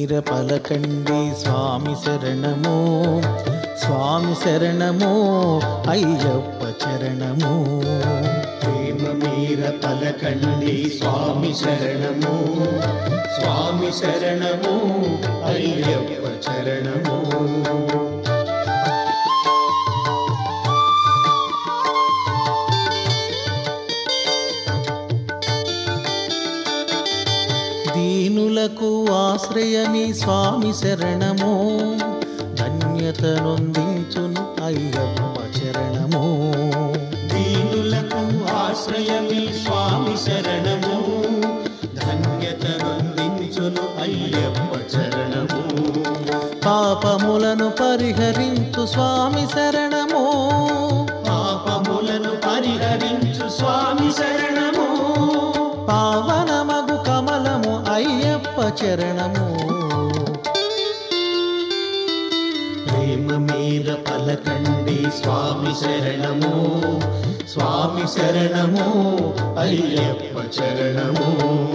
మీర పలకండి స్వామి శరణము స్వామి శరణము అయ్యప్ప చరణము ప్రేమ మీర పలకండి స్వామి శరణము స్వామి శరణము అయ్యప్ప చరణము దీనులకు ఆశ్రయమి స్వామి శరణము ధన్యత నొందించును అయ్యప్ప చరణము దీనులకు ఆశ్రయమి స్వామి శరణము ధన్యత నందించును అయ్యప్ప చరణము పాపములను పరిహరించు స్వామి శరణము పాపములను పరిహరించు స్వామి శరణము పావనమగు కమలము అయ్యప్ప చరణము ప్రేమ మీద పలకండి స్వామి శరణము స్వామి శరణము అయ్యప్ప చరణము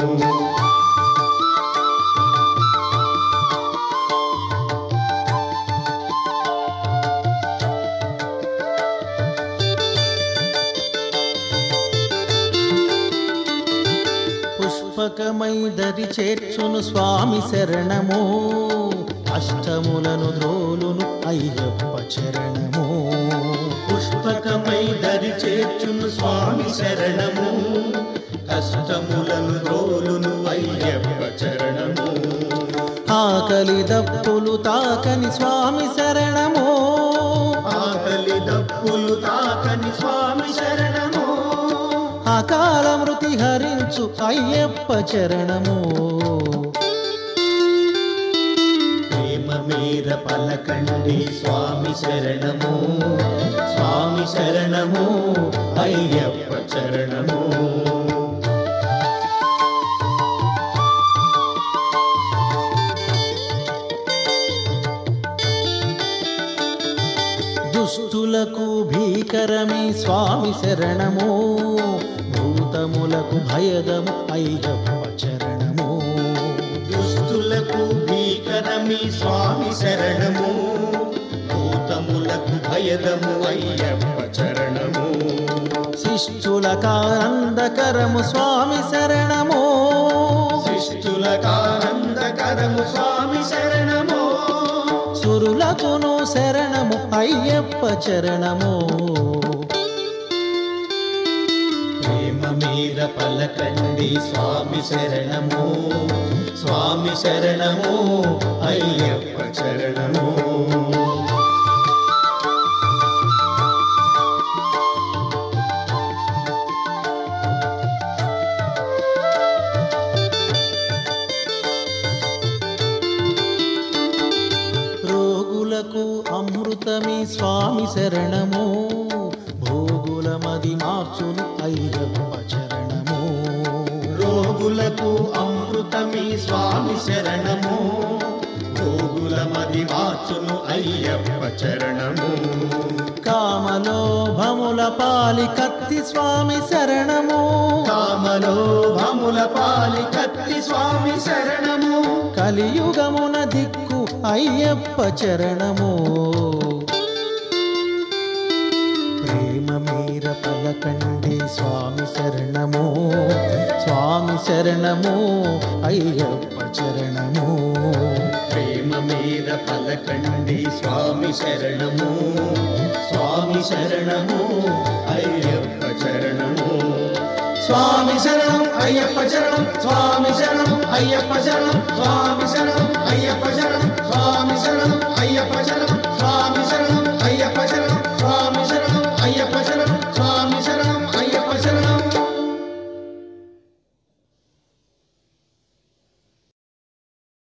పుష్పకమై దరి చేర్చును స్వామి శరణము అష్టములను ద్రోలును అయ్యప్ప చరణము పుష్పకమై దరి చేర్చును స్వామి శరణము కష్టములను రోలును అయ్యప్ప చరణము ఆకలి దప్పులు తాకని స్వామి శరణము ఆకలి దప్పులు తాకని స్వామి శరణము అకాల మృతి హరించు అయ్యప్ప చరణము ప్రేమ మీర పలకండి స్వామి శరణము స్వామి శరణము అయ్యప్ప చరణము దుష్టులకు భీకరమే స్వామి శరణము భూతములకు భయదము అయ్యప్ప చరణము దుస్తులకు భీకరమి స్వామి శరణము భూతములకు భయదము అయ్యప్ప చరణము శిష్టులకానందకరము స్వామి శరణము శిష్టులకానందకరము స్వామి శరణము సురులకును శరణము అయ్యప్ప చరణము ప్రేమ మీద పలకండి స్వామి శరణము స్వామి శరణము అయ్యప్ప చరణము రోగులకు అమృతమి స్వామి శరణము భోగులమది మార్చును అయ్యప్ప చరణము రోగులకు అమృతమి స్వామి శరణము రోగులమది మార్చును అయ్యప్ప చరణము కామలోభముల పాలి కత్తి స్వామి శరణము కామలో భముల పాలి కత్తి స్వామి శరణము కలియుగమున దిక్కు అయ్యప్ప చరణము ప్రేమ మీర పలకండి స్వామి శరణము స్వామి శరణము అయ్యప్ప చరణము ప్రేమ మీద పలకండి స్వామి శరణము స్వామి శరణము అయ్యప్ప చరణము స్వామి శరణం అయ్యప్ప శరణం స్వామి శరణం అయ్యప్ప శరణం స్వామి శరణం అయ్యప్ప శరణం స్వామి శరణం అయ్యప్ప శరణం